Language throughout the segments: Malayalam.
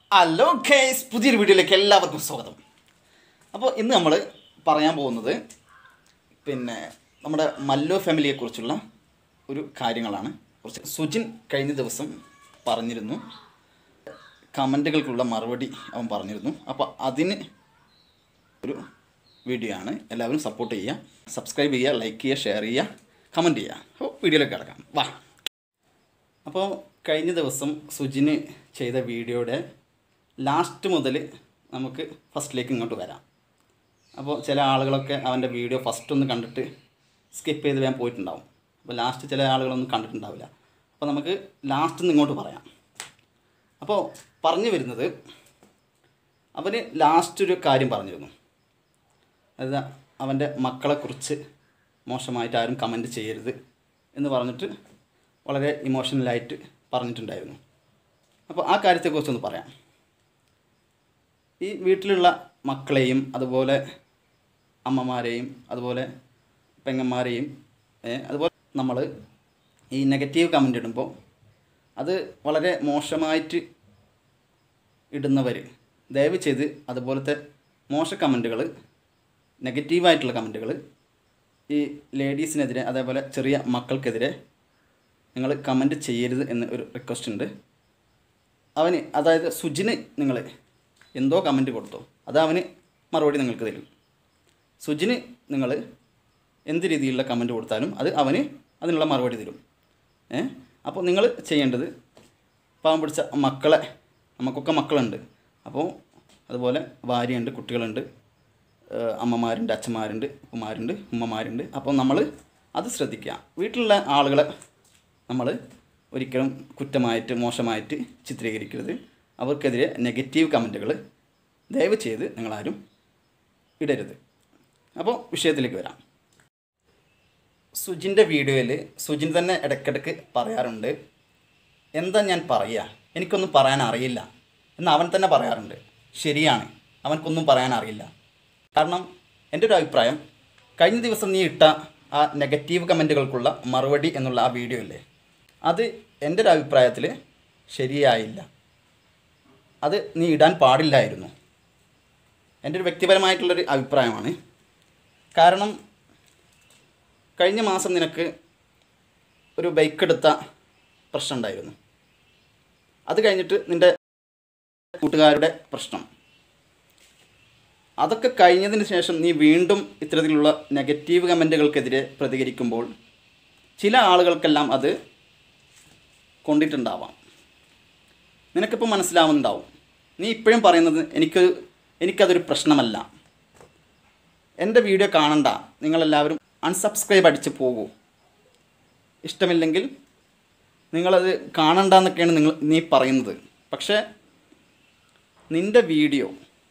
ഹലോ കേസ് പുതിയൊരു വീഡിയോയിലേക്ക് എല്ലാവർക്കും സ്വാഗതം അപ്പോൾ ഇന്ന് നമ്മൾ പറയാൻ പോകുന്നത് പിന്നെ നമ്മുടെ മല്ലോ ഫാമിലിയെക്കുറിച്ചുള്ള ഒരു കാര്യങ്ങളാണ് കുറച്ച് സുജിൻ കഴിഞ്ഞ ദിവസം പറഞ്ഞിരുന്നു കമൻറ്റുകൾക്കുള്ള മറുപടി അവൻ പറഞ്ഞിരുന്നു അപ്പോൾ അതിന് ഒരു വീഡിയോ ആണ് എല്ലാവരും സപ്പോർട്ട് ചെയ്യുക സബ്സ്ക്രൈബ് ചെയ്യുക ലൈക്ക് ചെയ്യുക ഷെയർ ചെയ്യുക കമൻറ്റ് ചെയ്യുക അപ്പോൾ വീഡിയോയിലേക്ക് കിടക്കാം വാ അപ്പോൾ കഴിഞ്ഞ ദിവസം സുജിന് ചെയ്ത വീഡിയോയുടെ ലാസ്റ്റ് മുതൽ നമുക്ക് ഫസ്റ്റിലേക്ക് ഇങ്ങോട്ട് വരാം അപ്പോൾ ചില ആളുകളൊക്കെ അവൻ്റെ വീഡിയോ ഫസ്റ്റ് ഒന്ന് കണ്ടിട്ട് സ്കിപ്പ് ചെയ്ത് വേഗം പോയിട്ടുണ്ടാവും അപ്പോൾ ലാസ്റ്റ് ചില ആളുകളൊന്നും കണ്ടിട്ടുണ്ടാവില്ല അപ്പോൾ നമുക്ക് ലാസ്റ്റ് നിന്ന് ഇങ്ങോട്ട് പറയാം അപ്പോൾ പറഞ്ഞു വരുന്നത് അവന് ലാസ്റ്റ് ഒരു കാര്യം പറഞ്ഞിരുന്നു അതായത് അവൻ്റെ മക്കളെക്കുറിച്ച് മോശമായിട്ട് ആരും കമൻറ്റ് ചെയ്യരുത് എന്ന് പറഞ്ഞിട്ട് വളരെ ഇമോഷണലായിട്ട് പറഞ്ഞിട്ടുണ്ടായിരുന്നു അപ്പോൾ ആ കാര്യത്തെക്കുറിച്ചൊന്ന് പറയാം ഈ വീട്ടിലുള്ള മക്കളെയും അതുപോലെ അമ്മമാരെയും അതുപോലെ പെങ്ങന്മാരെയും ഏ, അതുപോലെ നമ്മൾ ഈ നെഗറ്റീവ് കമൻ്റ് ഇടുമ്പോൾ അത് വളരെ മോശമായിട്ട് ഇടുന്നവർ ദയവ് ചെയ്ത് അതുപോലത്തെ മോശ കമൻറ്റുകൾ നെഗറ്റീവായിട്ടുള്ള കമൻറ്റുകൾ ഈ ലേഡീസിനെതിരെ അതേപോലെ ചെറിയ മക്കൾക്കെതിരെ നിങ്ങൾ കമൻറ്റ് ചെയ്യരുത് എന്ന് ഒരു റിക്വസ്റ്റ് ഉണ്ട് അവന് അതായത് സുജിന് നിങ്ങൾ എന്തോ കമൻറ്റ് കൊടുത്തോ അത് അവന് മറുപടി നിങ്ങൾക്ക് തരും സുജിന് നിങ്ങൾ എന്ത് രീതിയിലുള്ള കമൻറ്റ് കൊടുത്താലും അത് അവന് അതിനുള്ള മറുപടി തരും ഏ അപ്പോൾ നിങ്ങൾ ചെയ്യേണ്ടത് പാവം പിടിച്ച മക്കളെ നമുക്കൊക്കെ മക്കളുണ്ട് അപ്പോൾ അതുപോലെ ഭാര്യയുണ്ട് കുട്ടികളുണ്ട് ഏഹ് അമ്മമാരുണ്ട് അച്ഛന്മാരുണ്ട് ഉപ്പമാരുണ്ട് ഉമ്മമാരുണ്ട് അപ്പോൾ നമ്മൾ അത് ശ്രദ്ധിക്കുക വീട്ടിലുള്ള ആളുകളെ നമ്മൾ ഒരിക്കലും കുറ്റമായിട്ട് മോശമായിട്ട് ചിത്രീകരിക്കരുത് അവർക്കെതിരെ നെഗറ്റീവ് കമൻറ്റുകൾ ദയവ് ചെയ്ത് നിങ്ങളാരും ഇടരുത് അപ്പോൾ വിഷയത്തിലേക്ക് വരാം സുജിൻ്റെ വീഡിയോയിൽ സുജിൻ തന്നെ ഇടയ്ക്കിടയ്ക്ക് പറയാറുണ്ട് എന്താ ഞാൻ പറയുക എനിക്കൊന്നും പറയാൻ അറിയില്ല എന്ന് അവൻ തന്നെ പറയാറുണ്ട് ശരിയാണ് അവനക്കൊന്നും പറയാൻ അറിയില്ല കാരണം എൻ്റെ ഒരു അഭിപ്രായം കഴിഞ്ഞ ദിവസം നീ ഇട്ട ആ നെഗറ്റീവ് കമൻറ്റുകൾക്കുള്ള മറുപടി എന്നുള്ള ആ വീഡിയോ ഇല്ലേ അത് എൻ്റെ ഒരു അഭിപ്രായത്തിൽ ശരിയായില്ല അത് നീ ഇടാൻ പാടില്ലായിരുന്നു എൻ്റെ ഒരു വ്യക്തിപരമായിട്ടുള്ളൊരു അഭിപ്രായമാണ് കാരണം കഴിഞ്ഞ മാസം നിനക്ക് ഒരു ബൈക്ക് എടുത്ത പ്രശ്നം ഉണ്ടായിരുന്നു അത് കഴിഞ്ഞിട്ട് നിൻ്റെ കൂട്ടുകാരുടെ പ്രശ്നം അതൊക്കെ കഴിഞ്ഞതിന് ശേഷം നീ വീണ്ടും ഇത്തരത്തിലുള്ള നെഗറ്റീവ് കമൻറ്റുകൾക്കെതിരെ പ്രതികരിക്കുമ്പോൾ ചില ആളുകൾക്കെല്ലാം അത് കൊണ്ടിട്ടുണ്ടാവാം നിനക്കിപ്പോൾ മനസ്സിലാവുന്നുണ്ടാവും നീ ഇപ്പോഴും പറയുന്നത് എനിക്ക് എനിക്കതൊരു പ്രശ്നമല്ല എൻ്റെ വീഡിയോ കാണണ്ട നിങ്ങളെല്ലാവരും അൺസബ്സ്ക്രൈബ് അടിച്ച് പോകൂ ഇഷ്ടമില്ലെങ്കിൽ നിങ്ങളത് കാണണ്ട എന്നൊക്കെയാണ് നിങ്ങൾ നീ പറയുന്നത് പക്ഷേ നിൻ്റെ വീഡിയോ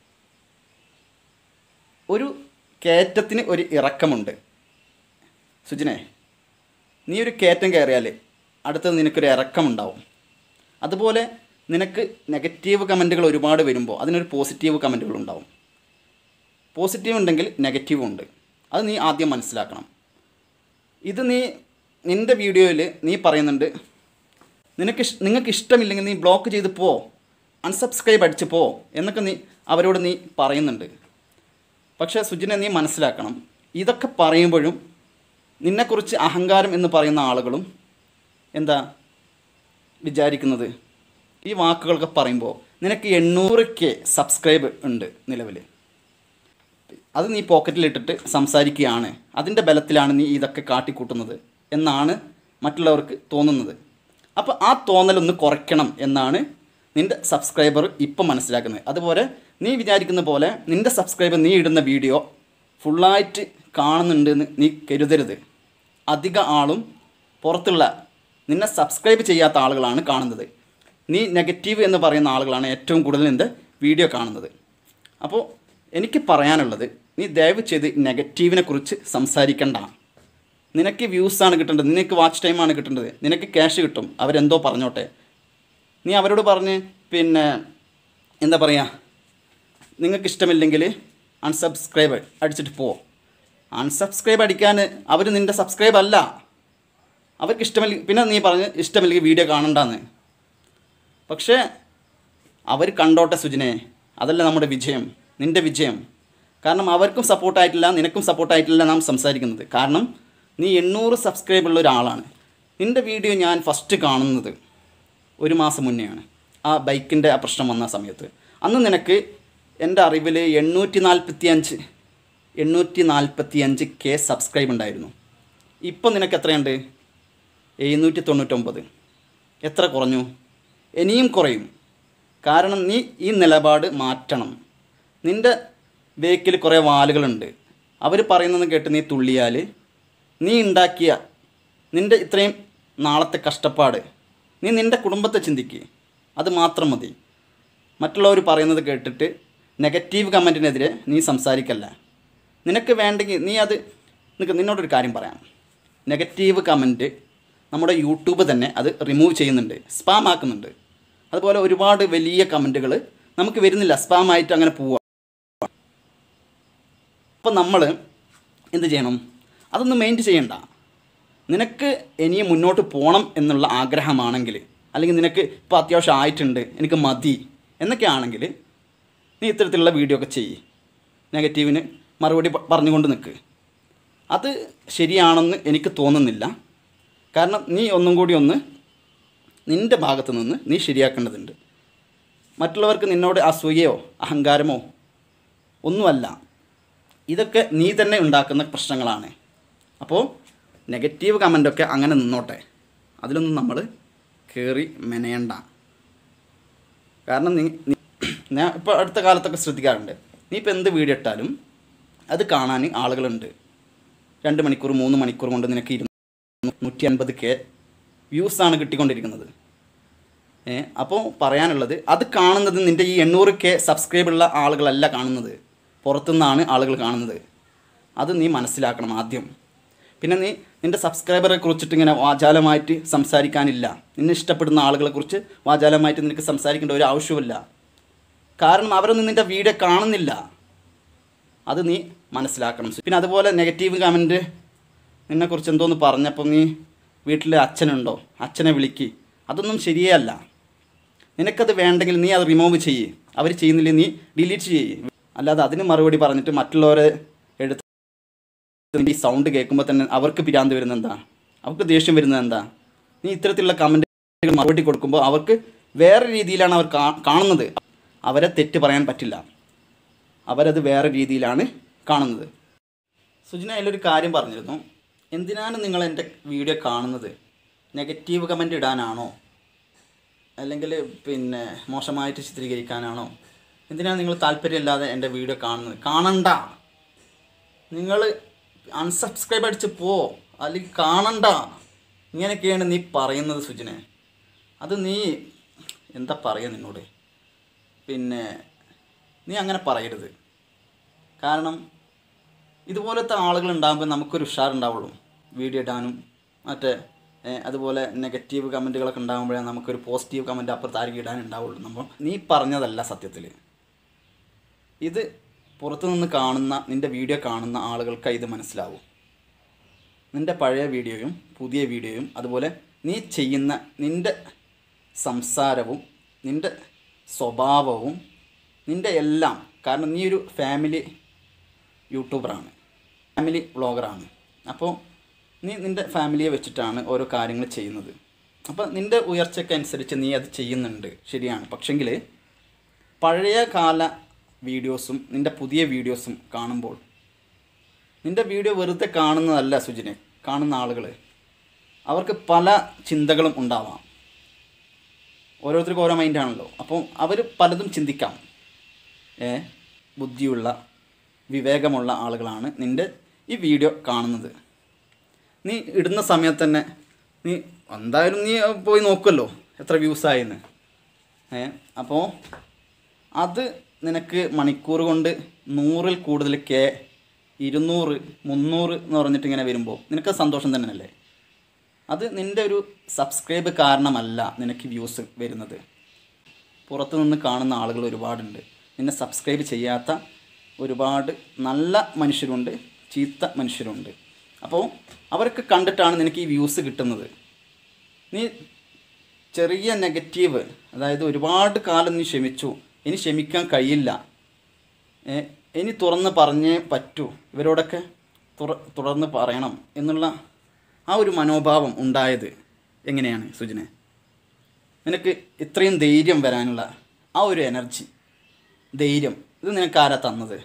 ഒരു കയറ്റത്തിന് ഒരു ഇറക്കമുണ്ട് സുജിനെ നീ ഒരു കയറ്റം കയറിയാൽ അടുത്തത് നിനക്കൊരു ഇറക്കമുണ്ടാവും അതുപോലെ നിനക്ക് നെഗറ്റീവ് കമൻറ്റുകൾ ഒരുപാട് വരുമ്പോൾ അതിനൊരു പോസിറ്റീവ് കമൻറ്റുകൾ ഉണ്ടാവും പോസിറ്റീവ് ഉണ്ടെങ്കിൽ നെഗറ്റീവ് ഉണ്ട് അത് നീ ആദ്യം മനസ്സിലാക്കണം ഇത് നീ നിൻ്റെ വീഡിയോയിൽ നീ പറയുന്നുണ്ട് നിനക്ക് ഇഷ്- നിങ്ങൾക്ക് ഇഷ്ടമില്ലെങ്കിൽ നീ ബ്ലോക്ക് ചെയ്ത് പോ അൺസബ്സ്ക്രൈബ് അടിച്ച് പോ എന്നൊക്കെ നീ അവരോട് നീ പറയുന്നുണ്ട് പക്ഷേ സുജിനെ നീ മനസ്സിലാക്കണം ഇതൊക്കെ പറയുമ്പോഴും നിന്നെക്കുറിച്ച് അഹങ്കാരം എന്ന് പറയുന്ന ആളുകളും എന്താ വിചാരിക്കുന്നത് ഈ വാക്കുകളൊക്കെ പറയുമ്പോൾ നിനക്ക് എണ്ണൂറ് കെ സബ്സ്ക്രൈബ് ഉണ്ട് നിലവിൽ അത് നീ പോക്കറ്റിലിട്ടിട്ട് സംസാരിക്കുകയാണ് അതിൻ്റെ ബലത്തിലാണ് നീ ഇതൊക്കെ കാട്ടിക്കൂട്ടുന്നത് എന്നാണ് മറ്റുള്ളവർക്ക് തോന്നുന്നത് അപ്പോൾ ആ തോന്നലൊന്ന് കുറയ്ക്കണം എന്നാണ് നിൻ്റെ സബ്സ്ക്രൈബർ ഇപ്പം മനസ്സിലാക്കുന്നത് അതുപോലെ നീ വിചാരിക്കുന്ന പോലെ നിൻ്റെ സബ്സ്ക്രൈബർ നീ ഇടുന്ന വീഡിയോ ഫുള്ളായിട്ട് കാണുന്നുണ്ട് എന്ന് നീ കരുതരുത് അധിക ആളും പുറത്തുള്ള നിന്നെ സബ്സ്ക്രൈബ് ചെയ്യാത്ത ആളുകളാണ് കാണുന്നത് നീ നെഗറ്റീവ് എന്ന് പറയുന്ന ആളുകളാണ് ഏറ്റവും കൂടുതൽ നിൻ്റെ വീഡിയോ കാണുന്നത് അപ്പോൾ എനിക്ക് പറയാനുള്ളത് നീ ദയവ് ചെയ്ത് നെഗറ്റീവിനെ കുറിച്ച് സംസാരിക്കണ്ട നിനക്ക് വ്യൂസാണ് കിട്ടേണ്ടത് നിനക്ക് വാച്ച് ടൈമാണ് കിട്ടേണ്ടത് നിനക്ക് ക്യാഷ് കിട്ടും അവരെന്തോ പറഞ്ഞോട്ടെ നീ അവരോട് പറഞ്ഞ് പിന്നെ എന്താ പറയുക നിങ്ങൾക്ക് ഇഷ്ടമില്ലെങ്കിൽ അൺസബ്സ്ക്രൈബ് അടിച്ചിട്ട് പോ അൺസബ്സ്ക്രൈബ് അടിക്കാൻ അവർ നിൻ്റെ സബ്സ്ക്രൈബ് അല്ല അവർക്ക് ഇഷ്ടമില്ല പിന്നെ നീ പറഞ്ഞ് ഇഷ്ടമില്ലെങ്കിൽ വീഡിയോ കാണണ്ടെന്ന് പക്ഷേ അവർ കണ്ടോട്ടെ സുജിനെ അതല്ല നമ്മുടെ വിജയം നിൻ്റെ വിജയം കാരണം അവർക്കും സപ്പോർട്ടായിട്ടില്ല നിനക്കും സപ്പോർട്ടായിട്ടില്ല നാം സംസാരിക്കുന്നത് കാരണം നീ എണ്ണൂറ് സബ്സ്ക്രൈബ് ഉള്ള ഒരാളാണ് നിൻ്റെ വീഡിയോ ഞാൻ ഫസ്റ്റ് കാണുന്നത് ഒരു മാസം മുന്നെയാണ് ആ ബൈക്കിൻ്റെ ആ പ്രശ്നം വന്ന സമയത്ത് അന്ന് നിനക്ക് എൻ്റെ അറിവിൽ എണ്ണൂറ്റി നാൽപ്പത്തി അഞ്ച് എണ്ണൂറ്റി നാൽപ്പത്തി അഞ്ച് കെ സബ്സ്ക്രൈബ് ഉണ്ടായിരുന്നു ഇപ്പം നിനക്ക് എത്രയുണ്ട് എഴുന്നൂറ്റി തൊണ്ണൂറ്റൊമ്പത് എത്ര കുറഞ്ഞു ഇനിയും കുറയും കാരണം നീ ഈ നിലപാട് മാറ്റണം നിൻ്റെ ബേക്കിൽ കുറേ വാലുകളുണ്ട് അവർ പറയുന്നത് കേട്ട് നീ തുള്ളിയാൽ നീ ഉണ്ടാക്കിയ നിൻ്റെ ഇത്രയും നാളത്തെ കഷ്ടപ്പാട് നീ നിൻ്റെ കുടുംബത്തെ ചിന്തിക്കുക അത് മാത്രം മതി മറ്റുള്ളവർ പറയുന്നത് കേട്ടിട്ട് നെഗറ്റീവ് കമൻറ്റിനെതിരെ നീ സംസാരിക്കല്ല നിനക്ക് വേണ്ടെങ്കിൽ നീ അത് നിനക്ക് നിന്നോടൊരു കാര്യം പറയാം നെഗറ്റീവ് കമൻറ്റ് നമ്മുടെ യൂട്യൂബ് തന്നെ അത് റിമൂവ് ചെയ്യുന്നുണ്ട് സ്പാം ആക്കുന്നുണ്ട് അതുപോലെ ഒരുപാട് വലിയ കമൻറ്റുകൾ നമുക്ക് വരുന്നില്ല സ്പാം ആയിട്ട് അങ്ങനെ പോവുക അപ്പം നമ്മൾ എന്ത് ചെയ്യണം അതൊന്നും മെയിൻറ്റ് ചെയ്യണ്ട നിനക്ക് ഇനിയും മുന്നോട്ട് പോകണം എന്നുള്ള ആഗ്രഹമാണെങ്കിൽ അല്ലെങ്കിൽ നിനക്ക് ഇപ്പോൾ അത്യാവശ്യം ആയിട്ടുണ്ട് എനിക്ക് മതി എന്നൊക്കെ ആണെങ്കിൽ നീ ഇത്തരത്തിലുള്ള വീഡിയോ ഒക്കെ ചെയ്യ് നെഗറ്റീവിന് മറുപടി പ- പറഞ്ഞുകൊണ്ട് നിൽക്ക് അത് ശരിയാണെന്ന് എനിക്ക് തോന്നുന്നില്ല കാരണം നീ ഒന്നും കൂടി ഒന്ന് നിൻ്റെ ഭാഗത്ത് നിന്ന് നീ ശരിയാക്കേണ്ടതുണ്ട് മറ്റുള്ളവർക്ക് നിന്നോട് അസൂയയോ അഹങ്കാരമോ ഒന്നുമല്ല ഇതൊക്കെ നീ തന്നെ ഉണ്ടാക്കുന്ന പ്രശ്നങ്ങളാണ് അപ്പോൾ നെഗറ്റീവ് കമൻ്റൊക്കെ അങ്ങനെ നിന്നോട്ടെ അതിലൊന്നും നമ്മൾ കയറി മെനയണ്ട കാരണം നീ നീ- ഞാൻ ഇപ്പോൾ അടുത്ത കാലത്തൊക്കെ ശ്രദ്ധിക്കാറുണ്ട് നീ ഇപ്പോൾ എന്ത് വീഡിയോ ഇട്ടാലും അത് കാണാൻ ആളുകളുണ്ട് രണ്ട് മണിക്കൂർ മൂന്ന് മണിക്കൂർ കൊണ്ട് നിനക്ക് ഇരുന്ന് നൂറ്റി അൻപത് കെ വ്യൂസാണ് കിട്ടിക്കൊണ്ടിരിക്കുന്നത് ഏ അപ്പോൾ പറയാനുള്ളത് അത് കാണുന്നത് നിൻ്റെ ഈ എണ്ണൂറ് കെ സബ്സ്ക്രൈബ് ഉള്ള ആളുകളല്ല കാണുന്നത് പുറത്തുനിന്നാണ് ആളുകൾ കാണുന്നത് അത് നീ മനസ്സിലാക്കണം ആദ്യം പിന്നെ നീ നിൻ്റെ സബ്സ്ക്രൈബറെ കുറിച്ചിട്ട് ഇങ്ങനെ വാചാലമായിട്ട് സംസാരിക്കാനില്ല നിന്നെ ഇഷ്ടപ്പെടുന്ന ആളുകളെ കുറിച്ച് വാചാലമായിട്ട് നിനക്ക് സംസാരിക്കേണ്ട ഒരു ആവശ്യമില്ല കാരണം അവരൊന്നും നിൻ്റെ വീഡിയോ കാണുന്നില്ല അത് നീ മനസ്സിലാക്കണം പിന്നെ അതുപോലെ നെഗറ്റീവ് കമൻറ്റ് നിന്നെക്കുറിച്ച് എന്തോന്ന് പറഞ്ഞപ്പോൾ നീ വീട്ടിൽ അച്ഛനുണ്ടോ അച്ഛനെ വിളിക്ക് അതൊന്നും ശരിയേ അല്ല നിനക്കത് വേണ്ടെങ്കിൽ നീ അത് റിമൂവ് ചെയ്യ് അവർ ചെയ്യുന്നില്ല നീ ഡിലീറ്റ് ചെയ്യ് അല്ലാതെ അതിന് മറുപടി പറഞ്ഞിട്ട് മറ്റുള്ളവരെ എടുത്ത് ഈ സൗണ്ട് കേൾക്കുമ്പോൾ തന്നെ അവർക്ക് പിരാന്ത് വരുന്നത് എന്താ അവർക്ക് ദേഷ്യം വരുന്നത് എന്താ നീ ഇത്തരത്തിലുള്ള കമൻറ്റുകൾ മറുപടി കൊടുക്കുമ്പോൾ അവർക്ക് വേറെ രീതിയിലാണ് അവർ കാ- കാണുന്നത് അവരെ തെറ്റ് പറയാൻ പറ്റില്ല അവരത് വേറെ രീതിയിലാണ് കാണുന്നത് സുജിന അതിലൊരു കാര്യം പറഞ്ഞിരുന്നു എന്തിനാണ് നിങ്ങൾ എൻ്റെ വീഡിയോ കാണുന്നത് നെഗറ്റീവ് കമൻ്റ് ഇടാനാണോ അല്ലെങ്കിൽ പിന്നെ മോശമായിട്ട് ചിത്രീകരിക്കാനാണോ എന്തിനാണ് നിങ്ങൾ താല്പര്യമില്ലാതെ എൻ്റെ വീഡിയോ കാണുന്നത് കാണണ്ട നിങ്ങൾ അൺസബ്സ്ക്രൈബ് അടിച്ച് പോ അല്ലെങ്കിൽ കാണണ്ട ഇങ്ങനെയൊക്കെയാണ് നീ പറയുന്നത് സുജിനെ അത് നീ എന്താ പറയുക നിന്നോട് പിന്നെ നീ അങ്ങനെ പറയരുത് കാരണം ഇതുപോലത്തെ ആളുകൾ ഉണ്ടാകുമ്പോൾ നമുക്കൊരു ഉഷാറുണ്ടാവുള്ളൂ വീഡിയോ ഇടാനും മറ്റേ ഏ, അതുപോലെ നെഗറ്റീവ് കമൻറ്റുകളൊക്കെ ഉണ്ടാകുമ്പോഴേ നമുക്കൊരു പോസിറ്റീവ് കമൻറ്റ് അപ്പുറത്ത് ആരെങ്കിലും ഇടാനുണ്ടാവുള്ളൂ നമ്മൾ നീ പറഞ്ഞതല്ല സത്യത്തിൽ ഇത് പുറത്തു നിന്ന് കാണുന്ന നിൻ്റെ വീഡിയോ കാണുന്ന ആളുകൾക്ക് ഇത് മനസ്സിലാവും നിൻ്റെ പഴയ വീഡിയോയും പുതിയ വീഡിയോയും അതുപോലെ നീ ചെയ്യുന്ന നിൻ്റെ സംസാരവും നിൻ്റെ സ്വഭാവവും നിൻ്റെ എല്ലാം കാരണം നീ ഒരു ഫാമിലി യൂട്യൂബറാണ് ഫാമിലി വ്ളോഗറാണ് അപ്പോൾ നീ നിൻ്റെ ഫാമിലിയെ വെച്ചിട്ടാണ് ഓരോ കാര്യങ്ങൾ ചെയ്യുന്നത് അപ്പോൾ നിൻ്റെ ഉയർച്ചയ്ക്കനുസരിച്ച് നീ അത് ചെയ്യുന്നുണ്ട് ശരിയാണ് പക്ഷെങ്കിൽ പഴയ കാല വീഡിയോസും നിൻ്റെ പുതിയ വീഡിയോസും കാണുമ്പോൾ നിൻ്റെ വീഡിയോ വെറുതെ കാണുന്നതല്ല സുജിനെ കാണുന്ന ആളുകൾ അവർക്ക് പല ചിന്തകളും ഉണ്ടാവാം ഓരോരുത്തർക്കും ഓരോ മൈൻഡാണല്ലോ അപ്പോൾ അവർ പലതും ചിന്തിക്കാം ഏ ബുദ്ധിയുള്ള വിവേകമുള്ള ആളുകളാണ് നിൻ്റെ ഈ വീഡിയോ കാണുന്നത് നീ ഇടുന്ന സമയത്ത് തന്നെ നീ എന്തായാലും നീ പോയി നോക്കുമല്ലോ എത്ര വ്യൂസായെന്ന് ഏ അപ്പോൾ അത് നിനക്ക് മണിക്കൂർ കൊണ്ട് നൂറിൽ കൂടുതൽ കെ ഇരുന്നൂറ് മുന്നൂറ് എന്ന് പറഞ്ഞിട്ട് ഇങ്ങനെ വരുമ്പോൾ നിനക്ക് സന്തോഷം തന്നെയല്ലേ അത് നിൻ്റെ ഒരു സബ്സ്ക്രൈബ് കാരണമല്ല നിനക്ക് വ്യൂസ് വരുന്നത് പുറത്തു നിന്ന് കാണുന്ന ആളുകൾ ഒരുപാടുണ്ട് നിന്നെ സബ്സ്ക്രൈബ് ചെയ്യാത്ത ഒരുപാട് നല്ല മനുഷ്യരുണ്ട് ചീത്ത മനുഷ്യരുണ്ട് അപ്പോൾ അവരൊക്കെ കണ്ടിട്ടാണ് നിനക്ക് ഈ വ്യൂസ് കിട്ടുന്നത് നീ ചെറിയ നെഗറ്റീവ് അതായത് ഒരുപാട് കാലം നീ ക്ഷമിച്ചു ഇനി ക്ഷമിക്കാൻ കഴിയില്ല ഏ, ഇനി തുറന്ന് പറഞ്ഞേ പറ്റൂ ഇവരോടൊക്കെ തുറ തുടർന്ന് പറയണം എന്നുള്ള ആ ഒരു മനോഭാവം ഉണ്ടായത് എങ്ങനെയാണ് സുജിനെ നിനക്ക് ഇത്രയും ധൈര്യം വരാനുള്ള ആ ഒരു എനർജി ധൈര്യം ഇത് നിനക്ക് ആരാ തന്നത്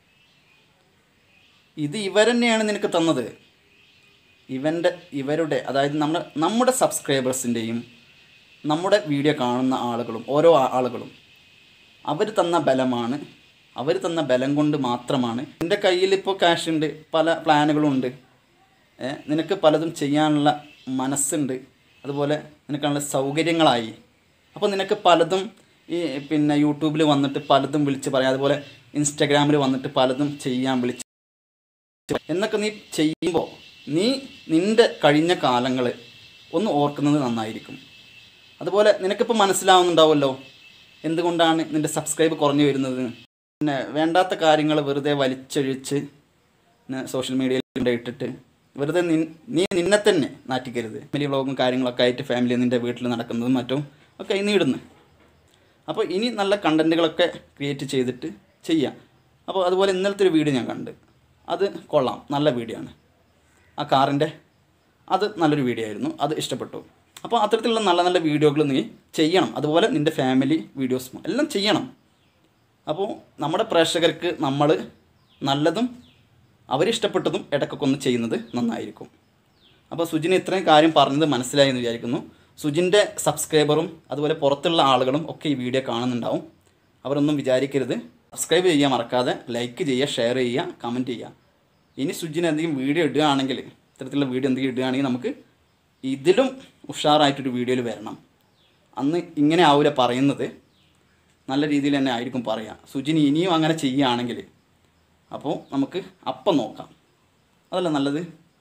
ഇത് ഇവരെന്നെയാണ് നിനക്ക് തന്നത് ഇവൻ്റെ ഇവരുടെ അതായത് നമ്മുടെ നമ്മുടെ സബ്സ്ക്രൈബേഴ്സിൻ്റെയും നമ്മുടെ വീഡിയോ കാണുന്ന ആളുകളും ഓരോ ആ- ആളുകളും അവർ തന്ന ബലമാണ് അവർ തന്ന ബലം കൊണ്ട് മാത്രമാണ് എൻ്റെ കയ്യിൽ ഇപ്പോൾ ക്യാഷ് ഉണ്ട് പല പ്ലാനുകളും ഉണ്ട് ഏ, നിനക്ക് പലതും ചെയ്യാനുള്ള മനസ്സുണ്ട് അതുപോലെ നിനക്കുള്ള സൗകര്യങ്ങളായി അപ്പോൾ നിനക്ക് പലതും ഈ പിന്നെ യൂട്യൂബിൽ വന്നിട്ട് പലതും വിളിച്ച് പറയാം അതുപോലെ ഇൻസ്റ്റഗ്രാമിൽ വന്നിട്ട് പലതും ചെയ്യാൻ വിളിച്ച് എന്നൊക്കെ നീ ചെയ്യുമ്പോൾ നീ നിൻ്റെ കഴിഞ്ഞ കാലങ്ങൾ ഒന്ന് ഓർക്കുന്നത് നന്നായിരിക്കും അതുപോലെ നിനക്കിപ്പോൾ മനസ്സിലാവുന്നുണ്ടാവുമല്ലോ എന്തുകൊണ്ടാണ് നിൻ്റെ സബ്സ്ക്രൈബ് കുറഞ്ഞു വരുന്നത് പിന്നെ വേണ്ടാത്ത കാര്യങ്ങൾ വെറുതെ വലിച്ചൊഴിച്ച് സോഷ്യൽ മീഡിയയിൽ ഇട്ടിട്ട് വെറുതെ നിൻ നീ നിന്നെ തന്നെ നാറ്റിക്കരുത് ഫാമിലി വ്ളോഗും കാര്യങ്ങളൊക്കെ ആയിട്ട് ഫാമിലി നിൻ്റെ വീട്ടിൽ നടക്കുന്നതും മറ്റും ഒക്കെ ഇനി ഇടുന്നു അപ്പോൾ ഇനി നല്ല കണ്ടൻറ്റുകളൊക്കെ ക്രിയേറ്റ് ചെയ്തിട്ട് ചെയ്യാം അപ്പോൾ അതുപോലെ ഇന്നലത്തെ ഒരു വീഡിയോ ഞാൻ കണ്ട് അത് കൊള്ളാം നല്ല വീഡിയോ ആണ് ആ കാറിൻ്റെ അത് നല്ലൊരു വീഡിയോ ആയിരുന്നു അത് ഇഷ്ടപ്പെട്ടു അപ്പോൾ അത്തരത്തിലുള്ള നല്ല നല്ല വീഡിയോകൾ നീ ചെയ്യണം അതുപോലെ നിൻ്റെ ഫാമിലി വീഡിയോസും എല്ലാം ചെയ്യണം അപ്പോൾ നമ്മുടെ പ്രേക്ഷകർക്ക് നമ്മൾ നല്ലതും അവരിഷ്ടപ്പെട്ടതും ഇടയ്ക്കൊക്കെ ഒന്ന് ചെയ്യുന്നത് നന്നായിരിക്കും അപ്പോൾ സുജിന് ഇത്രയും കാര്യം പറഞ്ഞത് മനസ്സിലായി എന്ന് വിചാരിക്കുന്നു സുജിൻ്റെ സബ്സ്ക്രൈബറും അതുപോലെ പുറത്തുള്ള ആളുകളും ഒക്കെ ഈ വീഡിയോ കാണുന്നുണ്ടാവും അവരൊന്നും വിചാരിക്കരുത് സബ്സ്ക്രൈബ് ചെയ്യാൻ മറക്കാതെ ലൈക്ക് ചെയ്യുക ഷെയർ ചെയ്യുക കമൻറ്റ് ചെയ്യുക ഇനി സുജിന് എന്തെങ്കിലും വീഡിയോ ഇടുകയാണെങ്കിൽ ഇത്തരത്തിലുള്ള വീഡിയോ എന്തെങ്കിലും ഇടുകയാണെങ്കിൽ നമുക്ക് ഇതിലും ഉഷാറായിട്ടൊരു വീഡിയോയിൽ വരണം അന്ന് ഇങ്ങനെ ആവില്ല പറയുന്നത് നല്ല രീതിയിൽ തന്നെ ആയിരിക്കും പറയുക സുജിന് ഇനിയും അങ്ങനെ ചെയ്യുകയാണെങ്കിൽ അപ്പോൾ നമുക്ക് അപ്പം നോക്കാം അതല്ല നല്ലത്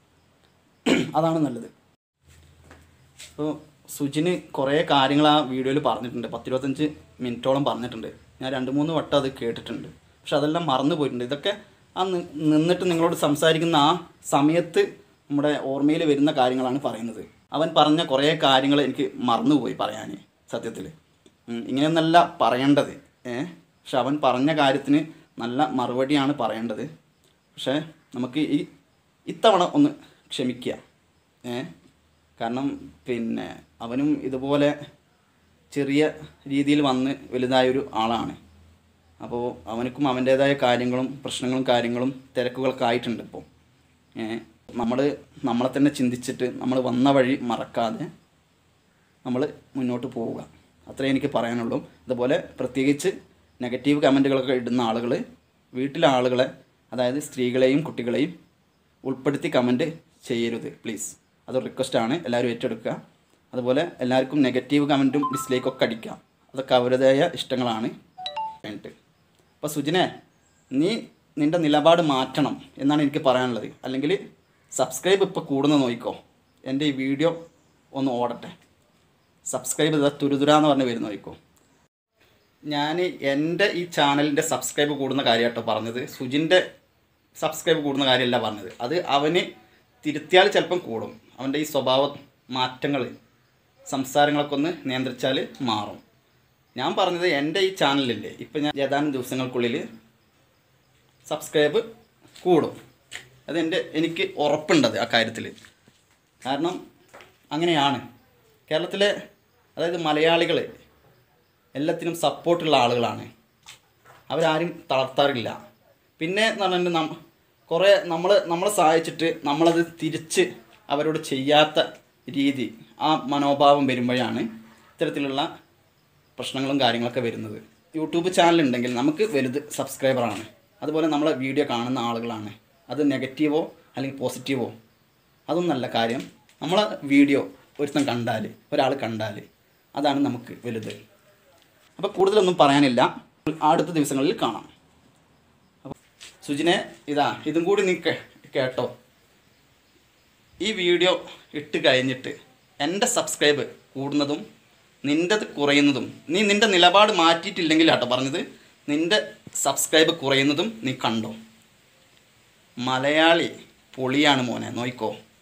അതാണ് നല്ലത് അപ്പോൾ സുജിന് കുറേ കാര്യങ്ങൾ ആ വീഡിയോയിൽ പറഞ്ഞിട്ടുണ്ട് പത്തിരുപത്തഞ്ച് മിനിറ്റോളം പറഞ്ഞിട്ടുണ്ട് ഞാൻ രണ്ട് മൂന്ന് വട്ടം അത് കേട്ടിട്ടുണ്ട് പക്ഷെ അതെല്ലാം മറന്നു പോയിട്ടുണ്ട് ഇതൊക്കെ ആ നി- നിന്നിട്ട് നിങ്ങളോട് സംസാരിക്കുന്ന ആ സമയത്ത് നമ്മുടെ ഓർമ്മയിൽ വരുന്ന കാര്യങ്ങളാണ് പറയുന്നത് അവൻ പറഞ്ഞ കുറേ കാര്യങ്ങൾ എനിക്ക് മറന്നുപോയി പറയാൻ സത്യത്തിൽ ഉം, ഇങ്ങനെയൊന്നല്ല പറയേണ്ടത് ഏ പക്ഷെ അവൻ പറഞ്ഞ കാര്യത്തിന് നല്ല മറുപടിയാണ് പറയേണ്ടത് പക്ഷേ നമുക്ക് ഈ ഇത്തവണ ഒന്ന് ക്ഷമിക്കുക ഏ കാരണം പിന്നെ അവനും ഇതുപോലെ ചെറിയ രീതിയിൽ വന്ന് വലുതായൊരു ആളാണ് അപ്പോൾ അവനക്കും അവൻ്റേതായ കാര്യങ്ങളും പ്രശ്നങ്ങളും കാര്യങ്ങളും തിരക്കുകളൊക്കെ ആയിട്ടുണ്ട് ഇപ്പോൾ നമ്മൾ നമ്മളെ തന്നെ ചിന്തിച്ചിട്ട് നമ്മൾ വന്ന വഴി മറക്കാതെ നമ്മൾ മുന്നോട്ട് പോവുക അത്രേ എനിക്ക് പറയാനുള്ളൂ അതുപോലെ പ്രത്യേകിച്ച് നെഗറ്റീവ് കമൻറ്റുകളൊക്കെ ഇടുന്ന ആളുകൾ വീട്ടിലെ ആളുകളെ അതായത് സ്ത്രീകളെയും കുട്ടികളെയും ഉൾപ്പെടുത്തി കമൻറ്റ് ചെയ്യരുത് പ്ലീസ് അത് റിക്വസ്റ്റാണ് എല്ലാവരും ഏറ്റെടുക്കുക അതുപോലെ എല്ലാവർക്കും നെഗറ്റീവ് കമൻറ്റും ഡിസ്ലൈക്കൊക്കെ അടിക്കാം അതൊക്കെ അവരുടേതായ ഇഷ്ടങ്ങളാണ് വേണ്ടിട്ട് അപ്പോൾ സുജിനെ നീ നിൻ്റെ നിലപാട് മാറ്റണം എന്നാണ് എനിക്ക് പറയാനുള്ളത് അല്ലെങ്കിൽ സബ്സ്ക്രൈബ് ഇപ്പോൾ കൂടുന്ന നോക്കിക്കോ എൻ്റെ ഈ വീഡിയോ ഒന്ന് ഓടട്ടെ സബ്സ്ക്രൈബ് ചെയ്താൽ തുരുതുരാന്ന് പറഞ്ഞ് വരുന്ന നോക്കിക്കോ ഞാൻ എൻ്റെ ഈ ചാനലിൻ്റെ സബ്സ്ക്രൈബ് കൂടുന്ന കാര്യമാട്ടോ പറഞ്ഞത് സുജിൻ്റെ സബ്സ്ക്രൈബ് കൂടുന്ന കാര്യമല്ല പറഞ്ഞത് അത് അവന് തിരുത്തിയാൽ ചിലപ്പം കൂടും അവൻ്റെ ഈ സ്വഭാവ മാറ്റങ്ങൾ സംസാരങ്ങളൊക്കെ ഒന്ന് നിയന്ത്രിച്ചാൽ മാറും ഞാൻ പറഞ്ഞത് എൻ്റെ ഈ ചാനലില്ലേ ഇപ്പം ഞാൻ ഏതാനും ദിവസങ്ങൾക്കുള്ളിൽ സബ്സ്ക്രൈബ് കൂടും അത് എൻ്റെ എനിക്ക് ഉറപ്പുണ്ടത് ആ കാര്യത്തിൽ കാരണം അങ്ങനെയാണ് കേരളത്തിലെ അതായത് മലയാളികൾ എല്ലാത്തിനും സപ്പോർട്ടുള്ള ആളുകളാണ് അവരാരും തളർത്താറില്ല പിന്നെ എന്ന് പറഞ്ഞിട്ട് നം കുറേ നമ്മൾ നമ്മളെ സഹായിച്ചിട്ട് നമ്മളത് തിരിച്ച് അവരോട് ചെയ്യാത്ത രീതി ആ മനോഭാവം വരുമ്പോഴാണ് ഇത്തരത്തിലുള്ള പ്രശ്നങ്ങളും കാര്യങ്ങളൊക്കെ വരുന്നത് യൂട്യൂബ് ചാനൽ ഉണ്ടെങ്കിൽ നമുക്ക് വലുത് സബ്സ്ക്രൈബറാണ് അതുപോലെ നമ്മളെ വീഡിയോ കാണുന്ന ആളുകളാണ് അത് നെഗറ്റീവോ അല്ലെങ്കിൽ പോസിറ്റീവോ അതൊന്നും നല്ല കാര്യം നമ്മളെ വീഡിയോ ഒരുത്തൻ കണ്ടാൽ ഒരാൾ കണ്ടാൽ അതാണ് നമുക്ക് വലുത് അപ്പോൾ കൂടുതലൊന്നും പറയാനില്ല അടുത്ത ദിവസങ്ങളിൽ കാണാം അപ്പോൾ സുജിനെ ഇതാ ഇതും കൂടി നീ കേ- കേട്ടോ ഈ വീഡിയോ ഇട്ട് കഴിഞ്ഞിട്ട് എൻ്റെ സബ്സ്ക്രൈബ് കൂടുന്നതും നിൻ്റെത് കുറയുന്നതും നീ നിൻ്റെ നിലപാട് മാറ്റിയിട്ടില്ലെങ്കിൽ കേട്ടോ പറഞ്ഞത് നിൻ്റെ സബ്സ്ക്രൈബ് കുറയുന്നതും നീ കണ്ടോ മലയാളി പൊളിയാണ് മോനെ നോയിക്കോ